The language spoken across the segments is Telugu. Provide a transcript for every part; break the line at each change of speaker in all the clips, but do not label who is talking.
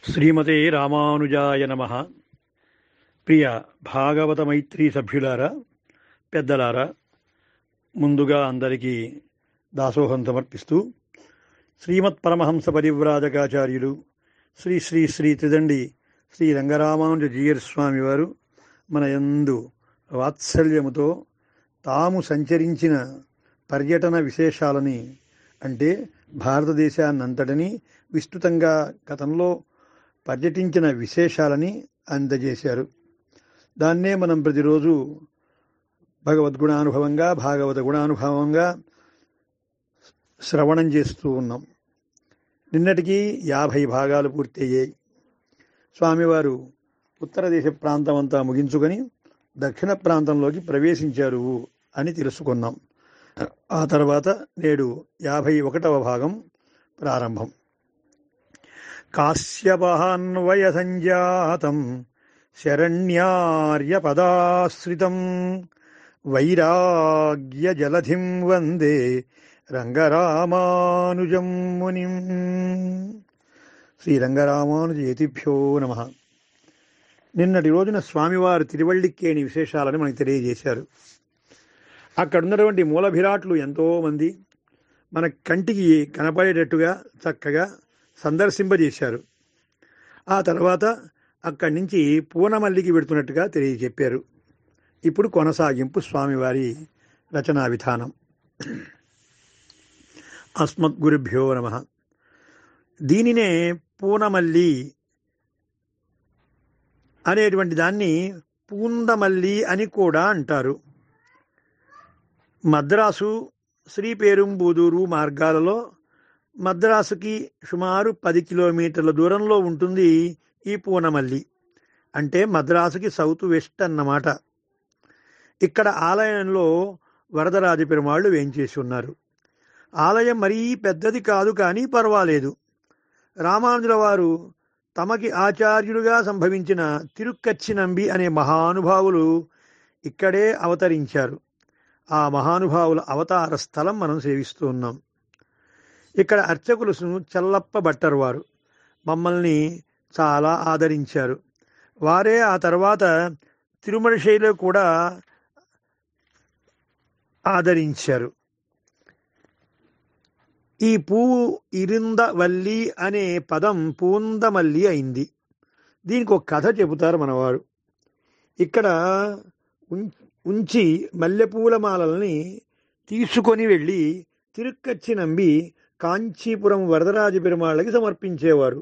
శ్రీమతే రామానుజాయ నమ ప్రియ భాగవత మైత్రి సభ్యులారా పెద్దలారా ముందుగా అందరికీ దాసోహం సమర్పిస్తూ శ్రీమత్ పరమహంస పరివ్రాజకాచార్యులు శ్రీ శ్రీ శ్రీ త్రిదండి శ్రీ రంగరామానుజ జీయర్ స్వామి వారు మన యందు వాత్సల్యముతో తాము సంచరించిన పర్యటన విశేషాలని అంటే భారతదేశాన్నంతటినీ విస్తృతంగా గతంలో పర్యటించిన విశేషాలని అందజేశారు దాన్నే మనం ప్రతిరోజు భగవద్గుణానుభవంగా భాగవత గుణానుభవంగా శ్రవణం చేస్తూ ఉన్నాం నిన్నటికి యాభై భాగాలు పూర్తయ్యాయి స్వామివారు ఉత్తర దేశ ప్రాంతం అంతా ముగించుకొని దక్షిణ ప్రాంతంలోకి ప్రవేశించారు అని తెలుసుకున్నాం ఆ తర్వాత నేడు యాభై ఒకటవ భాగం ప్రారంభం కాశ్యపాన్వయ సంజాతం శరణ్యార్యపదాశ్రితం వైరాగ్య జలధిం వందే రంగరామానుజం మునిం శ్రీ రంగరామానుజ యతిభ్యో నమ నిన్నటి రోజున స్వామివారు తిరువళ్ళిక్కేని విశేషాలను మనకు తెలియజేశారు అక్కడ ఉన్నటువంటి మూలభిరాట్లు ఎంతోమంది మన కంటికి కనపడేటట్టుగా చక్కగా సందర్శింపజేశారు ఆ తర్వాత అక్కడి నుంచి పూనమల్లికి పెడుతున్నట్టుగా తెలియజెప్పారు ఇప్పుడు కొనసాగింపు స్వామివారి రచనా విధానం అస్మద్గురుభ్యో నమ దీనినే పూనమల్లి అనేటువంటి దాన్ని పూందమల్లి అని కూడా అంటారు మద్రాసు శ్రీపేరుంబూదూరు మార్గాలలో మద్రాసుకి సుమారు పది కిలోమీటర్ల దూరంలో ఉంటుంది ఈ పూనమల్లి అంటే మద్రాసుకి సౌత్ వెస్ట్ అన్నమాట ఇక్కడ ఆలయంలో వరదరాజ పెరుమాళ్ళు వేంచేసి ఉన్నారు ఆలయం మరీ పెద్దది కాదు కానీ పర్వాలేదు రామానుజుల వారు తమకి ఆచార్యులుగా సంభవించిన తిరుక్కచ్చినంబి అనే మహానుభావులు ఇక్కడే అవతరించారు ఆ మహానుభావుల అవతార స్థలం మనం సేవిస్తూ ఉన్నాం ఇక్కడ అర్చకులు చల్లప్ప భట్టర్ వారు మమ్మల్ని చాలా ఆదరించారు వారే ఆ తర్వాత తిరుమల శైలిలో కూడా ఆదరించారు ఈ పువ్వు ఇరిందవల్లి అనే పదం పూందమల్లి అయింది దీనికి ఒక కథ చెబుతారు మనవారు ఇక్కడ ఉంచి మల్లెపూల మాలల్ని తీసుకొని వెళ్ళి తిరుక్కచ్చి నంబి కాంచీపురం వరదరాజ పెరుమాళ్ళకి సమర్పించేవారు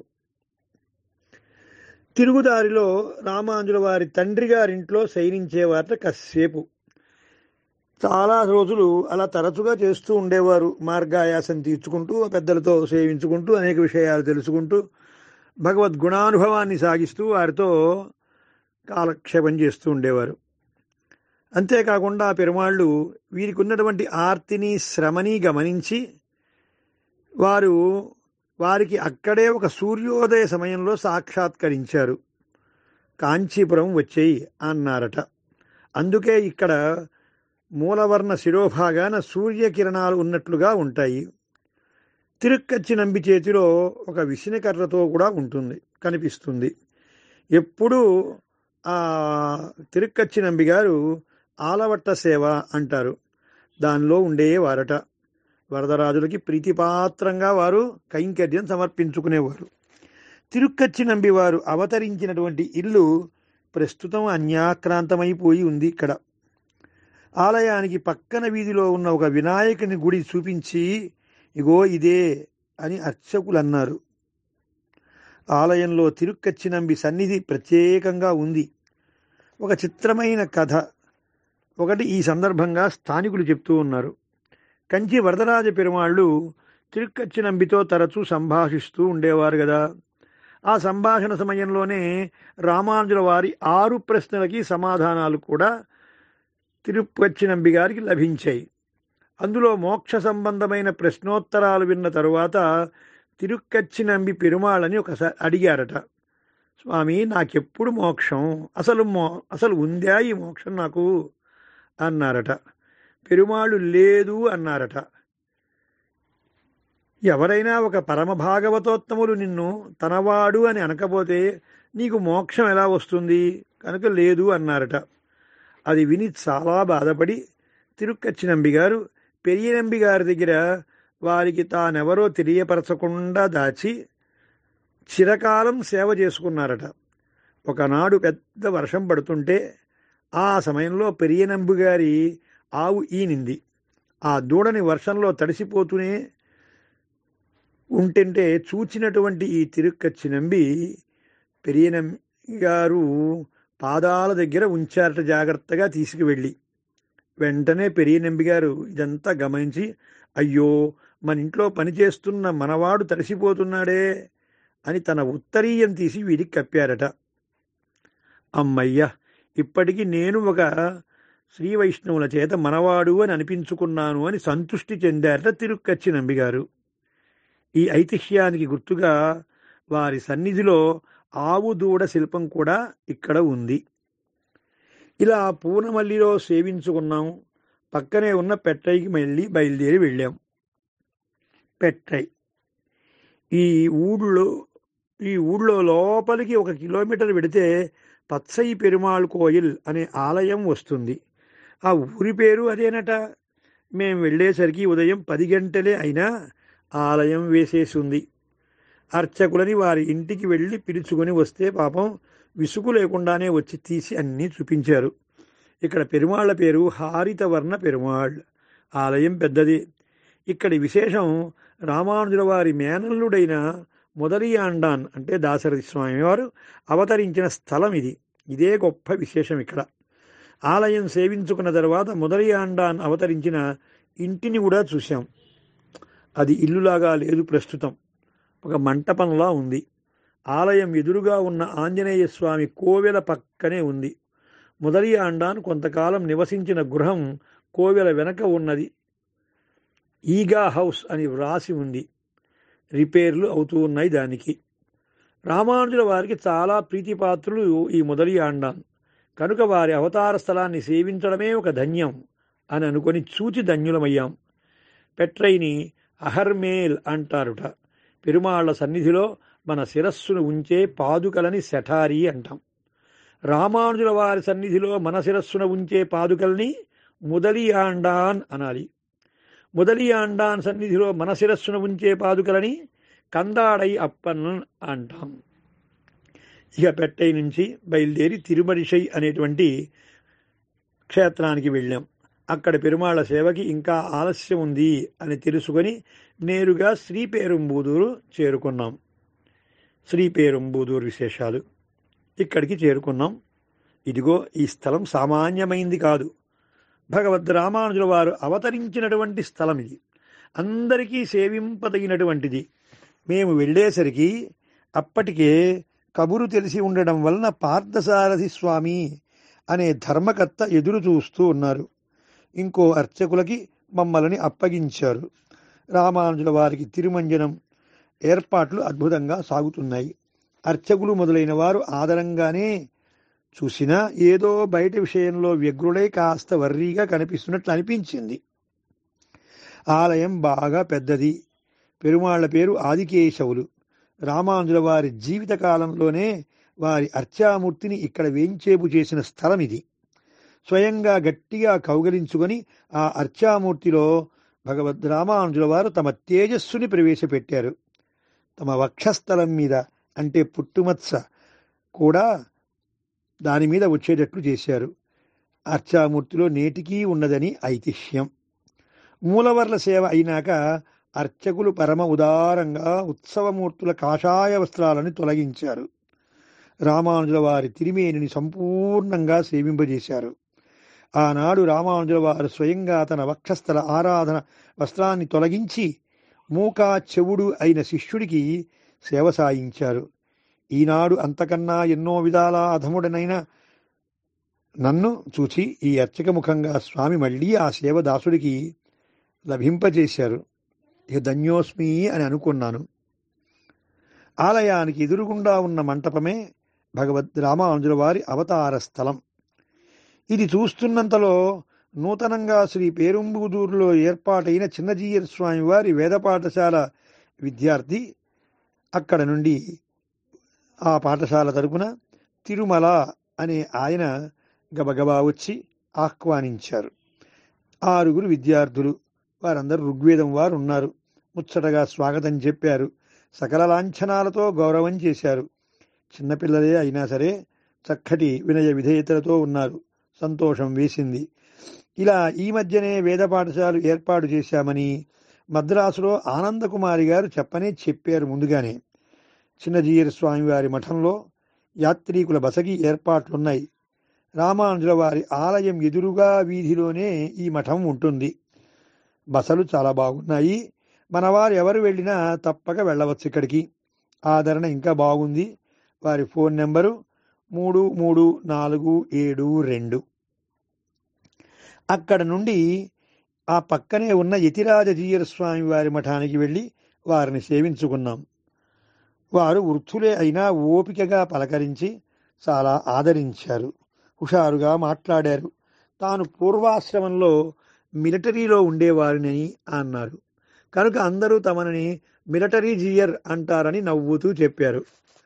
తిరుగుదారిలో రామాంజుల వారి తండ్రి గారింట్లో శయనించేవారట కస్సేపు చాలా రోజులు అలా తరచుగా చేస్తూ ఉండేవారు మార్గాయాసం తీర్చుకుంటూ పెద్దలతో సేవించుకుంటూ అనేక విషయాలు తెలుసుకుంటూ భగవద్ గుణానుభవాన్ని సాగిస్తూ వారితో కాలక్షేపం చేస్తూ ఉండేవారు అంతేకాకుండా పెరుమాళ్ళు వీరికి ఉన్నటువంటి ఆర్తిని శ్రమని గమనించి వారు వారికి అక్కడే ఒక సూర్యోదయ సమయంలో సాక్షాత్కరించారు కాంచీపురం వచ్చేయి అన్నారట అందుకే ఇక్కడ మూలవర్ణ శిరోభాగాన సూర్యకిరణాలు ఉన్నట్లుగా ఉంటాయి తిరుక్కచ్చి నంబి చేతిలో ఒక విసినకర్రతో కూడా ఉంటుంది కనిపిస్తుంది ఎప్పుడూ ఆ తిరుక్కచ్చి నంబి గారు ఆలవట్ట సేవ అంటారు దానిలో ఉండేవారట వరదరాజులకి ప్రీతిపాత్రంగా వారు కైంకర్యం సమర్పించుకునేవారు తిరుక్కచ్చి నంబి వారు అవతరించినటువంటి ఇల్లు ప్రస్తుతం అన్యాక్రాంతమైపోయి ఉంది ఇక్కడ ఆలయానికి పక్కన వీధిలో ఉన్న ఒక వినాయకుని గుడి చూపించి ఇగో ఇదే అని అర్చకులు అన్నారు ఆలయంలో తిరుక్కచ్చి నంబి సన్నిధి ప్రత్యేకంగా ఉంది ఒక చిత్రమైన కథ ఒకటి ఈ సందర్భంగా స్థానికులు చెప్తూ ఉన్నారు కంచి వరదరాజ పెరుమాళ్ళు తిరుక్కచ్చి నంబితో తరచూ సంభాషిస్తూ ఉండేవారు కదా ఆ సంభాషణ సమయంలోనే రామానుజుల వారి ఆరు ప్రశ్నలకి సమాధానాలు కూడా తిరుపచ్చి నంబి గారికి లభించాయి అందులో మోక్ష సంబంధమైన ప్రశ్నోత్తరాలు విన్న తరువాత తిరుక్కచ్చి నంబి పెరుమాళ్ళని ఒకసారి అడిగారట స్వామి నాకెప్పుడు మోక్షం అసలు మో అసలు ఉందా ఈ మోక్షం నాకు అన్నారట పెరుమాళ్ళు లేదు అన్నారట ఎవరైనా ఒక పరమ భాగవతోత్తములు నిన్ను తనవాడు అని అనకపోతే నీకు మోక్షం ఎలా వస్తుంది కనుక లేదు అన్నారట అది విని చాలా బాధపడి తిరుక్కచ్చి నంబి గారు పెరియ నంబి గారి దగ్గర వారికి తానెవరో తెలియపరచకుండా దాచి చిరకాలం సేవ చేసుకున్నారట ఒకనాడు పెద్ద వర్షం పడుతుంటే ఆ సమయంలో పెరియనంబు గారి ఆవు ఈనింది ఆ దూడని వర్షంలో తడిసిపోతూనే ఉంటుంటే చూచినటువంటి ఈ తిరుక్కచ్చి నంబి పెరియనంబి గారు పాదాల దగ్గర ఉంచారట జాగ్రత్తగా తీసుకువెళ్ళి వెంటనే పెరియనంబి గారు ఇదంతా గమనించి అయ్యో మన ఇంట్లో పనిచేస్తున్న మనవాడు తడిసిపోతున్నాడే అని తన ఉత్తరీయం తీసి వీడికి కప్పారట అమ్మయ్య ఇప్పటికి నేను ఒక శ్రీ వైష్ణవుల చేత మనవాడు అని అనిపించుకున్నాను అని సంతృష్టి చెందారట తిరుక్కచ్చి నంబిగారు ఈ ఐతిహ్యానికి గుర్తుగా వారి సన్నిధిలో ఆవు దూడ శిల్పం కూడా ఇక్కడ ఉంది ఇలా పూనమల్లిలో సేవించుకున్నాం పక్కనే ఉన్న పెట్టైకి మళ్ళీ బయలుదేరి వెళ్ళాం పెట్టై ఈ ఊళ్ళో ఈ ఊళ్ళో లోపలికి ఒక కిలోమీటర్ వెడితే పచ్చయి పెరుమాళ్ కోయిల్ అనే ఆలయం వస్తుంది ఆ ఊరి పేరు అదేనట మేం వెళ్ళేసరికి ఉదయం పది గంటలే అయినా ఆలయం వేసేసి ఉంది అర్చకులని వారి ఇంటికి వెళ్ళి పిలుచుకొని వస్తే పాపం విసుగు లేకుండానే వచ్చి తీసి అన్నీ చూపించారు ఇక్కడ పెరుమాళ్ళ పేరు హారితవర్ణ పెరుమాళ్ ఆలయం పెద్దది ఇక్కడి విశేషం రామానుజుల వారి మేనల్లుడైన మొదలియాండాన్ అంటే దాశరథి స్వామి వారు అవతరించిన స్థలం ఇది ఇదే గొప్ప విశేషం ఇక్కడ ఆలయం సేవించుకున్న తర్వాత మొదలియాండాన్ అవతరించిన ఇంటిని కూడా చూశాం అది ఇల్లులాగా లేదు ప్రస్తుతం ఒక మంటపంలా ఉంది ఆలయం ఎదురుగా ఉన్న ఆంజనేయ స్వామి కోవెల పక్కనే ఉంది మొదలి ఆండాన్ కొంతకాలం నివసించిన గృహం కోవెల వెనక ఉన్నది ఈగా హౌస్ అని వ్రాసి ఉంది రిపేర్లు అవుతూ ఉన్నాయి దానికి రామానుజుల వారికి చాలా ప్రీతిపాత్రులు ఈ మొదలి ఆండాన్ కనుక వారి అవతార స్థలాన్ని సేవించడమే ఒక ధన్యం అని అనుకొని చూచి ధన్యులమయ్యాం పెట్రైని అహర్మేల్ అంటారుట పెరుమాళ్ల సన్నిధిలో మన శిరస్సును ఉంచే పాదుకలని శఠారి అంటాం రామానుజుల వారి సన్నిధిలో మన శిరస్సున ఉంచే పాదుకల్ని ముదలియాండాన్ అనాలి ముదలియాండాన్ సన్నిధిలో మన శిరస్సున ఉంచే పాదుకలని కందాడై అప్పన్ అంటాం ఇక పెట్టై నుంచి బయలుదేరి తిరుమరిషై అనేటువంటి క్షేత్రానికి వెళ్ళాం అక్కడ పెరుమాళ్ళ సేవకి ఇంకా ఆలస్యం ఉంది అని తెలుసుకొని నేరుగా శ్రీపేరుంబూదూరు చేరుకున్నాం శ్రీపేరుంబూదూరు విశేషాలు ఇక్కడికి చేరుకున్నాం ఇదిగో ఈ స్థలం సామాన్యమైంది కాదు భగవద్ రామానుజుల వారు అవతరించినటువంటి స్థలం ఇది అందరికీ సేవింపదగినటువంటిది మేము వెళ్ళేసరికి అప్పటికే కబురు తెలిసి ఉండడం వలన పార్థసారథి స్వామి అనే ధర్మకర్త ఎదురు చూస్తూ ఉన్నారు ఇంకో అర్చకులకి మమ్మల్ని అప్పగించారు రామానుజుల వారికి తిరుమంజనం ఏర్పాట్లు అద్భుతంగా సాగుతున్నాయి అర్చకులు మొదలైన వారు ఆదరంగానే చూసినా ఏదో బయట విషయంలో వ్యగ్రులై కాస్త వర్రీగా కనిపిస్తున్నట్లు అనిపించింది ఆలయం బాగా పెద్దది పెరుమాళ్ల పేరు ఆదికేశవులు రామానుజుల వారి జీవిత కాలంలోనే వారి అర్చామూర్తిని ఇక్కడ వేంచేపు చేసిన స్థలం ఇది స్వయంగా గట్టిగా కౌగలించుకొని ఆ అర్చామూర్తిలో భగవద్ రామానుజుల వారు తమ తేజస్సుని ప్రవేశపెట్టారు తమ వక్షస్థలం మీద అంటే పుట్టుమత్స కూడా దాని మీద వచ్చేటట్లు చేశారు అర్చామూర్తిలో నేటికీ ఉన్నదని ఐతిహ్యం మూలవర్ల సేవ అయినాక అర్చకులు పరమ ఉదారంగా ఉత్సవమూర్తుల కాషాయ వస్త్రాలను తొలగించారు రామానుజుల వారి తిరిమేనిని సంపూర్ణంగా సేవింపజేశారు ఆనాడు రామానుజుల వారు స్వయంగా తన వక్షస్థల ఆరాధన వస్త్రాన్ని తొలగించి మూకా చెవుడు అయిన శిష్యుడికి సేవ సాయించారు ఈనాడు అంతకన్నా ఎన్నో విధాల అధముడనైన నన్ను చూచి ఈ అర్చక ముఖంగా స్వామి మళ్ళీ ఆ సేవ దాసుడికి లభింపజేశారు ఇక ధన్యోస్మి అని అనుకున్నాను ఆలయానికి ఎదురుగుండా ఉన్న మంటపమే భగవద్ రామానుజుల వారి అవతార స్థలం ఇది చూస్తున్నంతలో నూతనంగా శ్రీ పేరుంబుదూరులో ఏర్పాటైన చిన్నజీయర్ స్వామి వారి వేద పాఠశాల విద్యార్థి అక్కడ నుండి ఆ పాఠశాల తరపున తిరుమల అనే ఆయన గబగబా వచ్చి ఆహ్వానించారు ఆరుగురు విద్యార్థులు వారందరూ ఋగ్వేదం వారు ఉన్నారు ముచ్చటగా స్వాగతం చెప్పారు సకల లాంఛనాలతో గౌరవం చేశారు చిన్నపిల్లలే అయినా సరే చక్కటి వినయ విధేయతలతో ఉన్నారు సంతోషం వేసింది ఇలా ఈ మధ్యనే వేద పాఠశాల ఏర్పాటు చేశామని మద్రాసులో ఆనందకుమారి గారు చెప్పనే చెప్పారు ముందుగానే చిన్నజీయర్ స్వామి వారి మఠంలో యాత్రికుల బసకి ఏర్పాట్లున్నాయి రామానుజుల వారి ఆలయం ఎదురుగా వీధిలోనే ఈ మఠం ఉంటుంది బసలు చాలా బాగున్నాయి మన వారు ఎవరు వెళ్ళినా తప్పక వెళ్ళవచ్చు ఇక్కడికి ఆదరణ ఇంకా బాగుంది వారి ఫోన్ నెంబరు మూడు మూడు నాలుగు ఏడు రెండు అక్కడ నుండి ఆ పక్కనే ఉన్న యతిరాజజీయర స్వామి వారి మఠానికి వెళ్ళి వారిని సేవించుకున్నాం వారు వృద్ధులే అయినా ఓపికగా పలకరించి చాలా ఆదరించారు హుషారుగా మాట్లాడారు తాను పూర్వాశ్రమంలో మిలిటరీలో ఉండేవారిని అన్నారు కనుక అందరూ తమని మిలిటరీ జీయర్ అంటారని నవ్వుతూ చెప్పారు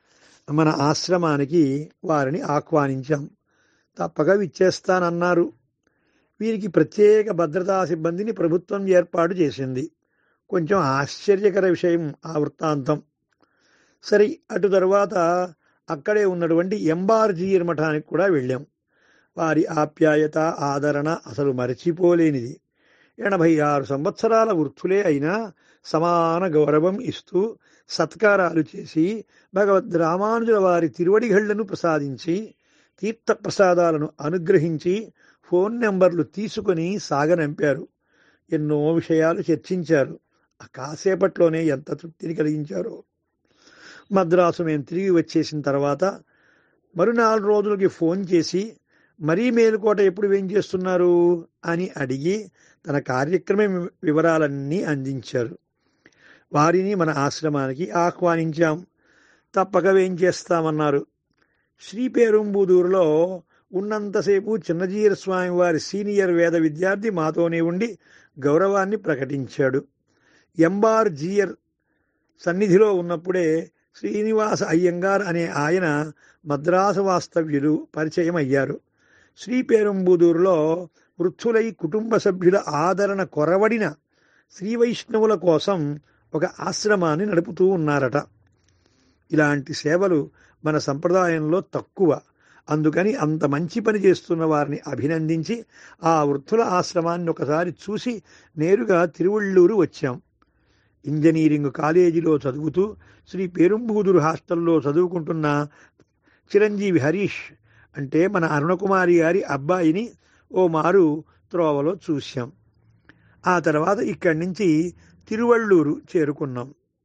మన ఆశ్రమానికి వారిని ఆహ్వానించాం తప్పక విచ్చేస్తానన్నారు వీరికి ప్రత్యేక భద్రతా సిబ్బందిని ప్రభుత్వం ఏర్పాటు చేసింది కొంచెం ఆశ్చర్యకర విషయం ఆ వృత్తాంతం సరే అటు తరువాత అక్కడే ఉన్నటువంటి ఎంబార్జీయర్ మఠానికి కూడా వెళ్ళాం వారి ఆప్యాయత ఆదరణ అసలు మరచిపోలేనిది ఎనభై ఆరు సంవత్సరాల వృద్ధులే అయినా సమాన గౌరవం ఇస్తూ సత్కారాలు చేసి భగవద్ రామానుజుల వారి తిరువడిగళ్లను ప్రసాదించి తీర్థ ప్రసాదాలను అనుగ్రహించి ఫోన్ నెంబర్లు తీసుకుని సాగనంపారు ఎన్నో విషయాలు చర్చించారు ఆ కాసేపట్లోనే ఎంత తృప్తిని కలిగించారో మద్రాసు మేము తిరిగి వచ్చేసిన తర్వాత మరు నాలుగు రోజులకి ఫోన్ చేసి మరీ మేలుకోట ఎప్పుడు ఏం చేస్తున్నారు అని అడిగి తన కార్యక్రమం వివరాలన్నీ అందించారు వారిని మన ఆశ్రమానికి ఆహ్వానించాం తప్పక వేం చేస్తామన్నారు శ్రీపేరుంబుదూరులో ఉన్నంతసేపు చిన్నజీర స్వామి వారి సీనియర్ వేద విద్యార్థి మాతోనే ఉండి గౌరవాన్ని ప్రకటించాడు ఎంబార్ జీయర్ సన్నిధిలో ఉన్నప్పుడే శ్రీనివాస అయ్యంగార్ అనే ఆయన మద్రాసు వాస్తవ్యులు పరిచయం అయ్యారు శ్రీపేరుంబుదూరులో వృద్ధులై కుటుంబ సభ్యుల ఆదరణ కొరవడిన శ్రీ వైష్ణవుల కోసం ఒక ఆశ్రమాన్ని నడుపుతూ ఉన్నారట ఇలాంటి సేవలు మన సంప్రదాయంలో తక్కువ అందుకని అంత మంచి పని చేస్తున్న వారిని అభినందించి ఆ వృద్ధుల ఆశ్రమాన్ని ఒకసారి చూసి నేరుగా తిరువళ్ళూరు వచ్చాం ఇంజనీరింగ్ కాలేజీలో చదువుతూ శ్రీ పేరుంబూదురు హాస్టల్లో చదువుకుంటున్న చిరంజీవి హరీష్ అంటే మన అరుణకుమారి గారి అబ్బాయిని ఓ మారు త్రోవలో చూశాం ఆ తర్వాత ఇక్కడి నుంచి తిరువళ్ళూరు చేరుకున్నాం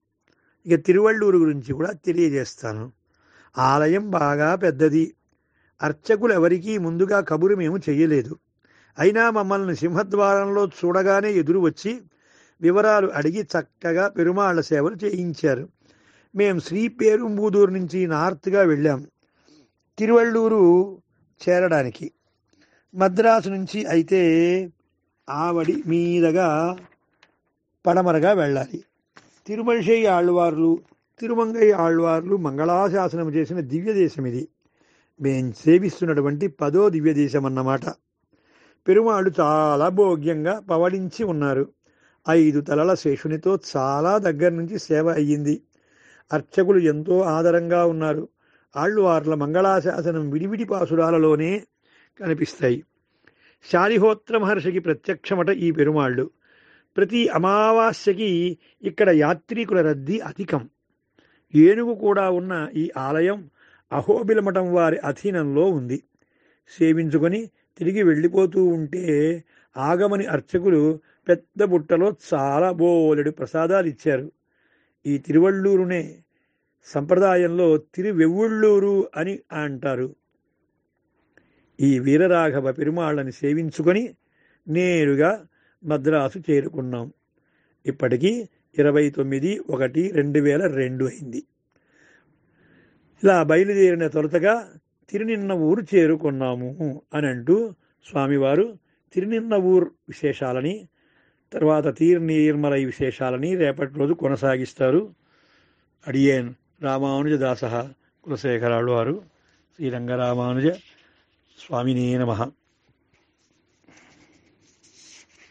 ఇక తిరువళ్ళూరు గురించి కూడా తెలియజేస్తాను ఆలయం బాగా పెద్దది అర్చకులు ఎవరికీ ముందుగా కబురు మేము చెయ్యలేదు అయినా మమ్మల్ని సింహద్వారంలో చూడగానే ఎదురు వచ్చి వివరాలు అడిగి చక్కగా పెరుమాళ్ల సేవలు చేయించారు మేం శ్రీపేరుంబూదూరు నుంచి నార్త్గా వెళ్ళాం తిరువళ్ళూరు చేరడానికి మద్రాసు నుంచి అయితే ఆవడి మీదగా పడమరగా వెళ్ళాలి తిరుమలశయ్య ఆళ్వార్లు తిరుమంగయ్య ఆళ్వార్లు మంగళాశాసనం చేసిన దివ్య దేశం ఇది మేం సేవిస్తున్నటువంటి పదో దివ్య దేశం అన్నమాట పెరుమాళ్ళు చాలా భోగ్యంగా పవడించి ఉన్నారు ఐదు తలల శేషునితో చాలా దగ్గర నుంచి సేవ అయ్యింది అర్చకులు ఎంతో ఆదరంగా ఉన్నారు ఆళ్వార్ల మంగళాశాసనం విడివిడి పాసురాలలోనే కనిపిస్తాయి శాలిహోత్ర మహర్షికి ప్రత్యక్షమట ఈ పెరుమాళ్ళు ప్రతి అమావాస్యకి ఇక్కడ యాత్రికుల రద్దీ అధికం ఏనుగు కూడా ఉన్న ఈ ఆలయం అహోబిలమఠం వారి అధీనంలో ఉంది సేవించుకొని తిరిగి వెళ్ళిపోతూ ఉంటే ఆగమని అర్చకులు పెద్ద బుట్టలో చాలా బోలెడు ప్రసాదాలు ఇచ్చారు ఈ తిరువళ్ళూరునే సంప్రదాయంలో తిరువెవ్వుళ్ళూరు అని అంటారు ఈ వీరరాఘవ పెరుమాళ్ళని సేవించుకొని నేరుగా మద్రాసు చేరుకున్నాం ఇప్పటికీ ఇరవై తొమ్మిది ఒకటి రెండు వేల రెండు అయింది ఇలా బయలుదేరిన తొలతగా తిరునిన్న ఊరు చేరుకున్నాము అని అంటూ స్వామివారు తిరునిన్న ఊరు విశేషాలని తర్వాత తీర్ నిర్మల ఈ విశేషాలని రేపటి రోజు కొనసాగిస్తారు అడియేన్ రామానుజ దాస కులశేఖరాళ్ళు వారు శ్రీరంగరామానుజ స్వామినే నమః